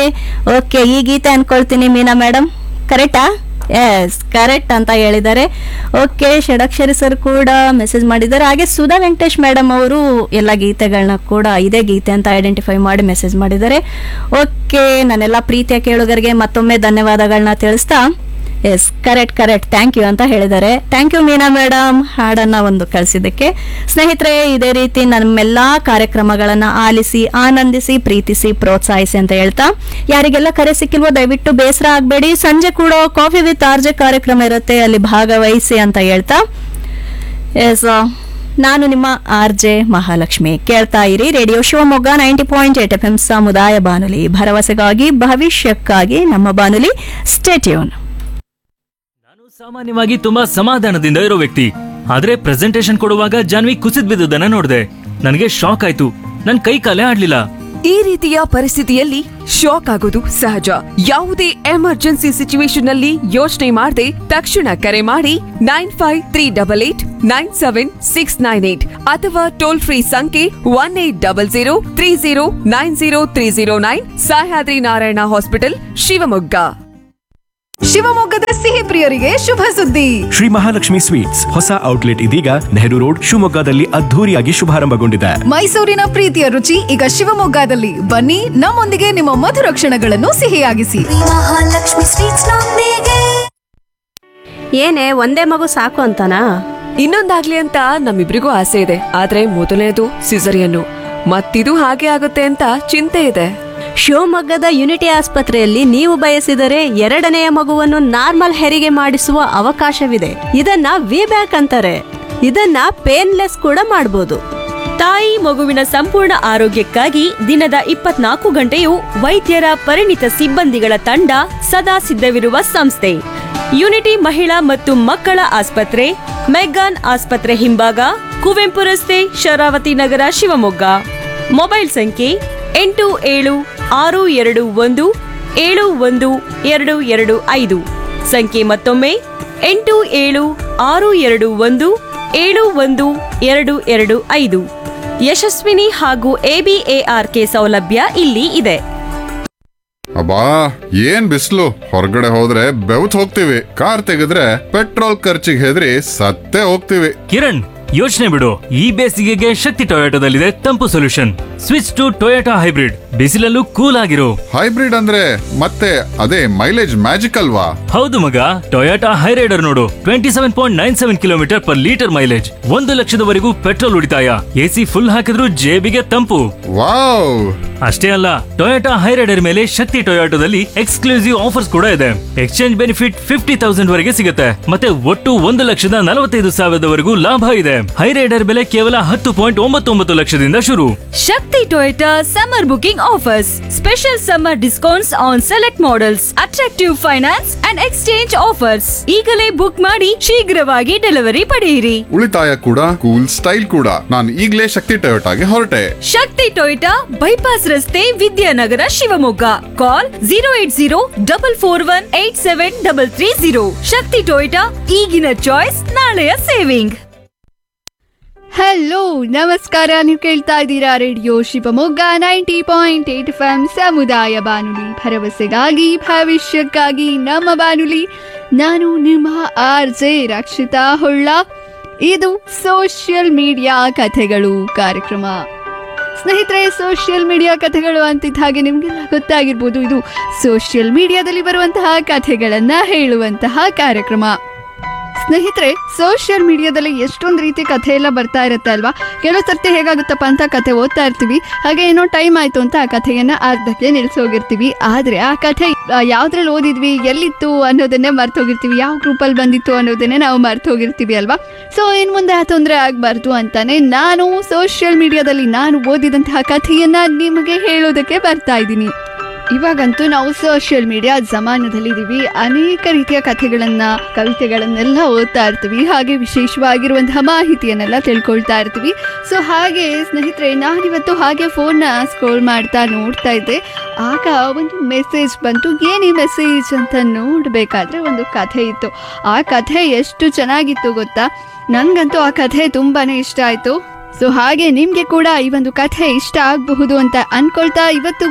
okay ಈ ಗೀತೆ ಅನ್ಕೊಳ್ತೀನಿ ಮೀನಾ ಮೇಡಮ್ ಕರೆಕ್ಟಾ ಎಸ್ ಕರೆಕ್ಟ್ ಅಂತ ಹೇಳಿದ್ದಾರೆ ಓಕೆ ಷಡಕ್ಷರಿ ಸರ್ ಕೂಡ ಮೆಸೇಜ್ ಮಾಡಿದ್ದಾರೆ ಹಾಗೆ ಸುಧಾ ವೆಂಕಟೇಶ್ ಮೇಡಮ್ ಅವರು ಎಲ್ಲ ಗೀತೆಗಳನ್ನ ಕೂಡ ಇದೇ ಗೀತೆ ಅಂತ ಐಡೆಂಟಿಫೈ ಮಾಡಿ ಮೆಸೇಜ್ ಮಾಡಿದ್ದಾರೆ ಓಕೆ ನನ್ನೆಲ್ಲ ಪ್ರೀತಿಯ ಕೇಳುಗರಿಗೆ ಮತ್ತೊಮ್ಮೆ ಧನ್ಯವಾದಗಳನ್ನ ತಿಳಿಸ್ತಾ yes correct correct thank you ಅಂತ ಹೇಳಿದ್ದಾರೆ ಥ್ಯಾಂಕ್ ಯು ಮೀನಾ ಮೇಡಮ್ ಹಾಡನ್ನ ಒಂದು ಕಳಿಸಿದ್ದಕ್ಕೆ ಸ್ನೇಹಿತರೆ ಇದೇ ರೀತಿ ನಮ್ಮೆಲ್ಲ ಕಾರ್ಯಕ್ರಮಗಳನ್ನ ಆಲಿಸಿ ಆನಂದಿಸಿ ಪ್ರೀತಿಸಿ ಪ್ರೋತ್ಸಾಹಿಸಿ ಅಂತ ಹೇಳ್ತಾ ಯಾರಿಗೆಲ್ಲ ಕರೆ ಸಿಕ್ಕಿಲ್ವೋ ದಯವಿಟ್ಟು ಬೇಸರ ಆಗಬೇಡಿ ಸಂಜೆ ಕೂಡ ಕಾಫಿ ವಿತ್ ಆರ್ಜೆ ಕಾರ್ಯಕ್ರಮ ಇರುತ್ತೆ ಅಲ್ಲಿ ಭಾಗವಹಿಸಿ ಅಂತ ಹೇಳ್ತಾ ಎಸ್ ನಾನು ನಿಮ್ಮ ಆರ್ ಜೆ ಮಹಾಲಕ್ಷ್ಮಿ ಕೇಳ್ತಾ ಇರಿ radio Shivamogga ninety point eight F M ಸಮುದಾಯ ಬಾನುಲಿ ಭರವಸೆಗಾಗಿ ಭವಿಷ್ಯಕ್ಕಾಗಿ ನಮ್ಮ ಬಾನುಲಿ ಸ್ಟೇಟ್ಯೂನ್ ನಾನು ಸಾಮಾನ್ಯವಾಗಿ ತುಂಬಾ ಸಮಾಧಾನದಿಂದ ಇರೋ ವ್ಯಕ್ತಿ ಆದ್ರೆ ಪ್ರೆಸೆಂಟೇಶನ್ ಕೊಡುವಾಗ ಜಾನ್ವಿ ಕುಸಿದ್ ಬಿದ್ದುದನ್ನ ನೋಡಿದೆ ನನಗೆ ಶಾಕ್ ಆಯ್ತು ನನ್ ಕೈ ಕಾಲೇ ಆಡ್ಲಿಲ್ಲ ಈ ರೀತಿಯ ಪರಿಸ್ಥಿತಿಯಲ್ಲಿ ಶಾಕ್ ಆಗೋದು ಸಹಜ ಯಾವುದೇ ಎಮರ್ಜೆನ್ಸಿ ಸಿಚುವೇಶನ್ ನಲ್ಲಿ ಯೋಚನೆ ಮಾಡದೆ ತಕ್ಷಣ ಕರೆ ಮಾಡಿ nine five three double eight nine seven six nine eight ಅಥವಾ ಟೋಲ್ ಫ್ರೀ ಸಂಖ್ಯೆ one eight double zero three zero nine zero three zero nine Sahyadri Narayana hospital Shivamogga ಶಿವಮೊಗ್ಗದ ಸಿಹಿ ಪ್ರಿಯರಿಗೆ ಶುಭ ಸುದ್ದಿ ಶ್ರೀ ಮಹಾಲಕ್ಷ್ಮಿ ಸ್ವೀಟ್ಸ್ ಹೊಸ ಔಟ್ಲೆಟ್ ಇದೀಗ ನೆಹರು ರೋಡ್ ಶಿವಮೊಗ್ಗದಲ್ಲಿ ಅದ್ಧೂರಿಯಾಗಿ ಶುಭಾರಂಭಗೊಂಡಿದೆ ಮೈಸೂರಿನ ಪ್ರೀತಿಯ ರುಚಿ ಈಗ ಶಿವಮೊಗ್ಗದಲ್ಲಿ ಬನ್ನಿ ನಮ್ಮೊಂದಿಗೆ ನಿಮ್ಮ ಮಧುರ ಕ್ಷಣಗಳನ್ನು ಸಿಹಿಯಾಗಿಸಿ ಮಹಾಲಕ್ಷ್ಮಿ ಸ್ವೀಟ್ಸ್ ನೊಂದಿಗೆ ಏನೇ ಒಂದೇ ಮಗು ಸಾಕು ಅಂತನಾ ಇನ್ನೊಂದಾಗ್ಲಿ ಅಂತ ನಮ್ಮಿಬ್ರಿಗೂ ಆಸೆ ಇದೆ ಆದ್ರೆ ಮೊದಲನೇದು ಸಿಸರಿಯನ್ನು ಮತ್ತಿದು ಹಾಗೆ ಆಗುತ್ತೆ ಅಂತ ಚಿಂತೆ ಇದೆ ಶಿವಮೊಗ್ಗದ ಯುನಿಟಿ ಆಸ್ಪತ್ರೆಯಲ್ಲಿ ನೀವು ಬಯಸಿದರೆ ಎರಡನೆಯ ಮಗುವನ್ನು ನಾರ್ಮಲ್ ಹೆರಿಗೆ ಮಾಡಿಸುವ ಅವಕಾಶವಿದೆ ಇದನ್ನ ವಿ ಬ್ಯಾಕ್ ಅಂತಾರೆ ಇದನ್ನ ಪೇನ್ಲೆಸ್ ಕೂಡ ಮಾಡಬಹುದು ತಾಯಿ ಮಗುವಿನ ಸಂಪೂರ್ಣ ಆರೋಗ್ಯಕ್ಕಾಗಿ ದಿನದ ಇಪ್ಪತ್ನಾಲ್ಕು ಗಂಟೆಯೂ ವೈದ್ಯರ ಪರಿಣಿತ ಸಿಬ್ಬಂದಿಗಳ ತಂಡ ಸದಾ ಸಿದ್ಧವಿರುವ ಸಂಸ್ಥೆ ಯುನಿಟಿ ಮಹಿಳಾ ಮತ್ತು ಮಕ್ಕಳ ಆಸ್ಪತ್ರೆ ಮೆಗ್ಗಾನ್ ಆಸ್ಪತ್ರೆ ಹಿಂಭಾಗ ಕುವೆಂಪು ರಸ್ತೆ ಶರಾವತಿ ನಗರ ಶಿವಮೊಗ್ಗ ಮೊಬೈಲ್ ಸಂಖ್ಯೆ ಎಂಟು ಏಳು ಆರು ಎರಡು ಒಂದು ಏಳು ಒಂದು ಎರಡು ಎರಡು ಐದು ಸಂಖ್ಯೆ ಮತ್ತೊಮ್ಮೆ ಎಂಟು ಏಳು ಆರು ಎರಡು ಒಂದು ಏಳು ಒಂದು ಎರಡು ಎರಡು ಐದು ಯಶಸ್ವಿನಿ ಹಾಗೂ ಎಬಿಎಆರ್ಕೆ ಸೌಲಭ್ಯ ಇಲ್ಲಿ ಇದೆ ಅಬ್ಬಾ ಏನ್ ಬಿಸಿಲು ಹೊರಗಡೆ ಹೋದ್ರೆ ಬೆವತ್ ಹೋಗ್ತೀವಿ ಕಾರ್ ತೆಗೆದ್ರೆ ಪೆಟ್ರೋಲ್ ಖರ್ಚಿಗೆ ಹೆದರಿ ಸತ್ತೇ ಹೋಗ್ತೀವಿ ಕಿರಣ್ ಯೋಚನೆ ಬಿಡು ಈ ಬೇಸಿಗೆಗೆ ಶಕ್ತಿ ಟೊಯೋಟೋದಲ್ಲಿದೆ ತಂಪು solution switch to Toyota hybrid ಬಿಸಿಲಲ್ಲೂ ಕೂಲ್ ಆಗಿರು ಹೈಬ್ರಿಡ್ ಅಂದ್ರೆ ಮತ್ತೆ ಅದೇ ಮೈಲೇಜ್ ಮ್ಯಾಜಿಕ್ ಅಲ್ವಾ ಹೌದು ಮಗ ಟೊಯೋಟಾ ಹೈರೈಡರ್ ನೋಡು twenty seven point nine seven kilometre per litre mileage ಒಂದು ಲಕ್ಷದವರೆಗೂ ಪೆಟ್ರೋಲ್ ಉಳಿತಾಯ ಎಸಿ ಫುಲ್ ಹಾಕಿದ್ರೂ ಜೇಬಿಗೆ ತಂಪು ವಾವ್ ಅಷ್ಟೇ ಅಲ್ಲ ಟೊಯೋಟಾ ಹೈರೈಡರ್ ಮೇಲೆ ಶಕ್ತಿ ಟೊಯೋಟೋದಲ್ಲಿ ಎಕ್ಸ್ಕ್ಲೂಸಿವ್ ಆಫರ್ಸ್ ಕೂಡ ಇದೆ ಎಕ್ಸ್ಚೇಂಜ್ ಬೆನಿಫಿಟ್ ಫಿಫ್ಟಿ ತೌಸಂಡ್ ವರೆಗೆ ಸಿಗುತ್ತೆ ಮತ್ತೆ ಒಟ್ಟು ಒಂದು ಲಕ್ಷದ ನಲವತ್ತೈದು ಸಾವಿರದವರೆಗೂ ಲಾಭ ಇದೆ ಹೈರೈಡರ್ ಬೆಲೆ ಕೇವಲ ಹತ್ತು ಪಾಯಿಂಟ್ ಒಂಬತ್ತು ಒಂಬತ್ತು ಲಕ್ಷದಿಂದ ಶುರು Shakti Toyota summer booking offers special summer discounts on select models attractive finance and exchange offers ಈಗಲೇ ಬುಕ್ ಮಾಡಿ ಶೀಘ್ರವಾಗಿ ಡೆಲಿವರಿ ಪಡೆಯಿರಿ ಉಳಿತಾಯ ಕೂಡ ಕೂಲ್ ಸ್ಟೈಲ್ ಕೂಡ ನಾನು ಈಗ್ಲೇ ಶಕ್ತಿ ಟೊಯೋಟಾಗೆ ಹೊರಟೆ ಶಕ್ತಿ ಟೊಯೋಟಾ ಬೈಪಾಸ್ ರಸ್ತೆ Vidyanagar Shivamogga call zero eight zero double four one eight seven double three zero Shakti Toyota ಈಗಿನ ಚಾಯ್ಸ್ ನಾಳೆಯ ಸೇವಿಂಗ್ ಹಲೋ ನಮಸ್ಕಾರ ನೀವು ಕೇಳ್ತಾ ಇದ್ದೀರಾ radio Shivamogga ninety point eight F M ಸಮುದಾಯ ಬಾನುಲಿ ಭರವಸೆಗಾಗಿ ಭವಿಷ್ಯಕ್ಕಾಗಿ ನಮ್ಮ ಬಾನುಲಿ ನಾನು ನಿಮ್ಮ ಆರ್ ಜೆ ರಕ್ಷಿತಾ ಹೊಳ್ಳ ಇದು ಸೋಷಿಯಲ್ ಮೀಡಿಯಾ ಕಥೆಗಳು ಕಾರ್ಯಕ್ರಮ ಸ್ನೇಹಿತರೆ ಸೋಷಿಯಲ್ ಮೀಡಿಯಾ ಕಥೆಗಳು ಅಂತಿದ್ದ ಹಾಗೆ ನಿಮಗೆಲ್ಲ ಗೊತ್ತಾಗಿರ್ಬೋದು ಇದು ಸೋಷಿಯಲ್ ಮೀಡಿಯಾದಲ್ಲಿ ಬರುವಂತಹ ಕಥೆಗಳನ್ನು ಹೇಳುವಂತಹ ಕಾರ್ಯಕ್ರಮ ಸ್ನೇಹಿತರೆ ಸೋಷಿಯಲ್ ಮೀಡಿಯಾದಲ್ಲಿ ಎಷ್ಟೊಂದು ರೀತಿ ಕಥೆ ಎಲ್ಲ ಬರ್ತಾ ಇರುತ್ತೆ ಅಲ್ವಾ ಕೆಲವು ಸರ್ತಿ ಹೇಗಾಗುತ್ತಪ್ಪ ಅಂತ ಕಥೆ ಓದ್ತಾ ಇರ್ತೀವಿ ಹಾಗೆ ಏನೋ ಟೈಮ್ ಆಯಿತು ಅಂತ ಆ ಕಥೆಯನ್ನು ಅರ್ಧಕ್ಕೆ ನಿಲ್ಸೋಗಿರ್ತೀವಿ ಆದರೆ ಆ ಕಥೆ ಯಾವುದ್ರಲ್ಲಿ ಓದಿದ್ವಿ ಎಲ್ಲಿತ್ತು ಅನ್ನೋದನ್ನೇ ಮರ್ತೋಗಿರ್ತೀವಿ ಯಾವ ಗ್ರೂಪಲ್ಲಿ ಬಂದಿತ್ತು ಅನ್ನೋದನ್ನೇ ನಾವು ಮರ್ತೋಗಿರ್ತೀವಿ ಅಲ್ವಾ ಸೊ ಇನ್ನು ಮುಂದೆ ಆ ತೊಂದರೆ ಆಗಬಾರ್ದು ಅಂತಾನೆ ನಾನು ಸೋಷಿಯಲ್ ಮೀಡಿಯಾದಲ್ಲಿ ನಾನು ಓದಿದಂತಹ ಕಥೆಯನ್ನು ನಿಮಗೆ ಹೇಳೋದಕ್ಕೆ ಬರ್ತಾ ಇದ್ದೀನಿ ಇವಾಗಂತೂ ನಾವು ಸೋಷಿಯಲ್ ಮೀಡಿಯಾ ಜಮಾನದಲ್ಲಿದ್ದೀವಿ ಅನೇಕ ರೀತಿಯ ಕಥೆಗಳನ್ನು ಕವಿತೆಗಳನ್ನೆಲ್ಲ ಓದ್ತಾ ಇರ್ತೀವಿ ಹಾಗೆ ವಿಶೇಷವಾಗಿರುವಂತಹ ಮಾಹಿತಿಯನ್ನೆಲ್ಲ ತಿಳ್ಕೊಳ್ತಾ ಇರ್ತೀವಿ ಸೊ ಹಾಗೆ ಸ್ನೇಹಿತರೆ ನಾನಿವತ್ತು ಹಾಗೆ ಫೋನ್ನ ಸ್ಕ್ರೋಲ್ ಮಾಡ್ತಾ ನೋಡ್ತಾ ಇದ್ದೆ ಆಗ ಒಂದು ಮೆಸೇಜ್ ಬಂತು ಏನೇ ಮೆಸೇಜ್ ಅಂತ ನೋಡಬೇಕಾದ್ರೆ ಒಂದು ಕಥೆ ಇತ್ತು ಆ ಕಥೆ ಎಷ್ಟು ಚೆನ್ನಾಗಿತ್ತು ಗೊತ್ತಾ ನನಗಂತೂ ಆ ಕಥೆ ತುಂಬಾ ಇಷ್ಟ ಆಯಿತು ಸೊ ಹಾಗೆ ನಿಮಗೆ ಕೂಡ ಈ ಒಂದು ಕಥೆ ಇಷ್ಟ ಆಗಬಹುದು ಅಂತ ಅನ್ಕೊಳ್ತಾ ಇವತ್ತು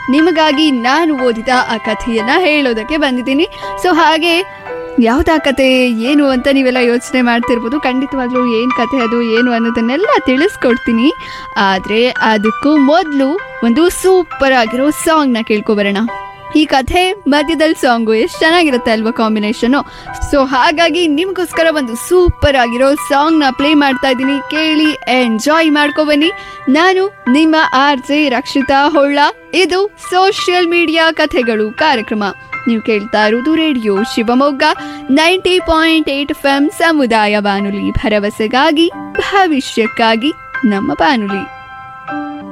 ನಿಮಗಾಗಿ ನಾನು ಓದಿದ ಆ ಕಥೆಯನ್ನ ಹೇಳೋದಕ್ಕೆ ಬಂದಿದ್ದೀನಿ ಸೊ ಹಾಗೆ ಯಾವ್ದಾ ಕತೆ ಏನು ಅಂತ ನೀವೆಲ್ಲ ಯೋಚನೆ ಮಾಡ್ತಿರ್ಬೋದು ಖಂಡಿತವಾಗ್ಲೂ ಏನು ಕತೆ ಅದು ಏನು ಅನ್ನೋದನ್ನೆಲ್ಲ ತಿಳಿಸ್ಕೊಡ್ತೀನಿ ಆದರೆ ಅದಕ್ಕೂ ಮೊದಲು ಒಂದು ಸೂಪರ್ ಆಗಿರೋ ಸಾಂಗ್ನ ಕೇಳ್ಕೊಬರೋಣ ಈ ಕಥೆ ಮಧ್ಯದಲ್ಲಿ ಸಾಂಗು ಎಷ್ಟು ಚೆನ್ನಾಗಿರುತ್ತೆ ಅಲ್ವಾ ಕಾಂಬಿನೇಷನು ಸೊ ಹಾಗಾಗಿ ನಿಮಗೋಸ್ಕರ ಒಂದು ಸೂಪರ್ ಆಗಿರೋ ಸಾಂಗ್ನ ಪ್ಲೇ ಮಾಡ್ತಾ ಇದ್ದೀನಿ ಕೇಳಿ ಎಂಜಾಯ್ ಮಾಡ್ಕೊಬನ್ನಿ ನಾನು ನಿಮ್ಮ ಆರ್ ಜೆ ರಕ್ಷಿತಾ ಹೊಳ್ಳ ಇದು ಸೋಷಿಯಲ್ ಮೀಡಿಯಾ ಕಥೆಗಳು ಕಾರ್ಯಕ್ರಮ ನೀವು ಕೇಳ್ತಾ ಇರೋದು radio Shivamogga ninety point eight F M ಸಮುದಾಯ ಬಾನುಲಿ ಭರವಸೆಗಾಗಿ ಭವಿಷ್ಯಕ್ಕಾಗಿ ನಮ್ಮ ಬಾನುಲಿ